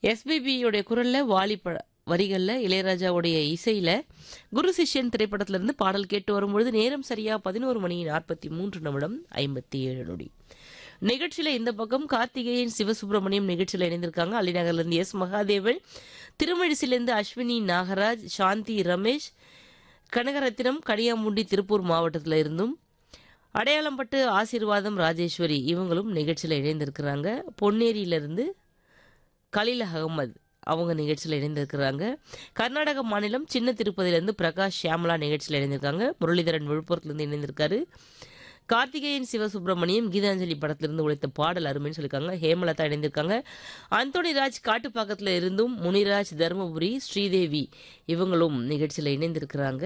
எஸ்பிபியோடைய குரல்ல வாலி ப வரிகளில் இளையராஜாவுடைய இசையில குரு சிஷ்யன் திரைப்படத்திலிருந்து பாடல் கேட்டு வரும்பொழுது நேரம் சரியா பதினோரு மணி நாற்பத்தி மூன்று நிமிடம் ஐம்பத்தி ஏழு நொடி நிகழ்ச்சியில இந்த பக்கம் கார்த்திகேயன் சிவசுப்பிரமணியம் நிகழ்ச்சியில் இணைந்திருக்காங்க அலிநகர்லேருந்து எஸ் மகாதேவன் திருமழிசிலிருந்து அஸ்வினி நாகராஜ் சாந்தி ரமேஷ் கனகரத்தினம் கனியாமுண்டி திருப்பூர் மாவட்டத்தில் இருந்தும் அடையாளம்பட்டு ஆசீர்வாதம் ராஜேஸ்வரி இவங்களும் நிகழ்ச்சியில் இணைந்திருக்கிறாங்க பொன்னேரியிலிருந்து கலீல் அகமது அவங்க நிகழ்ச்சியில் இணைந்திருக்கிறாங்க கர்நாடக மாநிலம் சின்ன திருப்பதியிலேருந்து பிரகாஷ் ஷியாமலா நிகழ்ச்சியில் இணைந்திருக்காங்க முரளிதரன் விழுப்புரத்துலேருந்து இணைந்திருக்காரு கார்த்திகேயன் சிவசுப்பிரமணியம் கீதாஞ்சலி படத்திலிருந்து உழைத்த பாடல் அருமைன்னு சொல்லியிருக்காங்க ஹேமலதா இணைந்திருக்காங்க அந்தோணி ராஜ் காட்டுப்பாக்கத்தில் இருந்தும் முனிராஜ் தருமபுரி ஸ்ரீதேவி இவங்களும் நிகழ்ச்சியில் இணைந்திருக்கிறாங்க